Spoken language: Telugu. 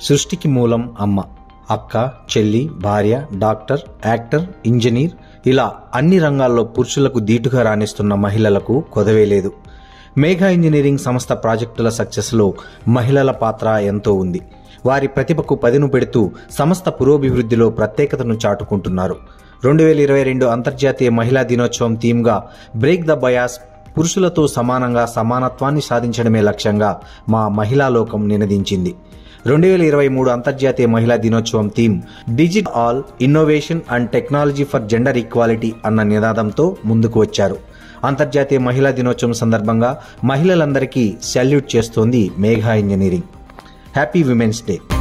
సృష్టికి మూలం అమ్మ అక్క చెల్లి భార్య డాక్టర్ యాక్టర్ ఇంజనీర్ ఇలా అన్ని రంగాల్లో పురుషులకు దీటుగా రాణిస్తున్న మహిళలకు కొదవే లేదు మేఘా ఇంజనీరింగ్ సంస్థ ప్రాజెక్టుల సక్సెస్లో మహిళల పాత్ర ఎంతో ఉంది వారి ప్రతిభకు పదును పెడుతూ సంస్థ పురోభివృద్ధిలో ప్రత్యేకతను చాటుకుంటున్నారు రెండు వేల ఇరవై రెండు అంతర్జాతీయ మహిళా దినోత్సవం థీమ్గా బ్రేక్ ద బయాస్ పురుషులతో సమానంగా సమానత్వాన్ని సాధించడమే లక్ష్యంగా మా మహిళా లోకం నినదించింది రెండు వేల ఇరవై మూడు అంతర్జాతీయ మహిళా దినోత్సవం theme digit all innovation and technology for gender equality అన్న నినాదంతో ముందుకు వచ్చారు అంతర్జాతీయ మహిళా దినోత్సవం సందర్భంగా మహిళలందరికీ సెల్యూట్ చేస్తోంది Megha engineering happy women's day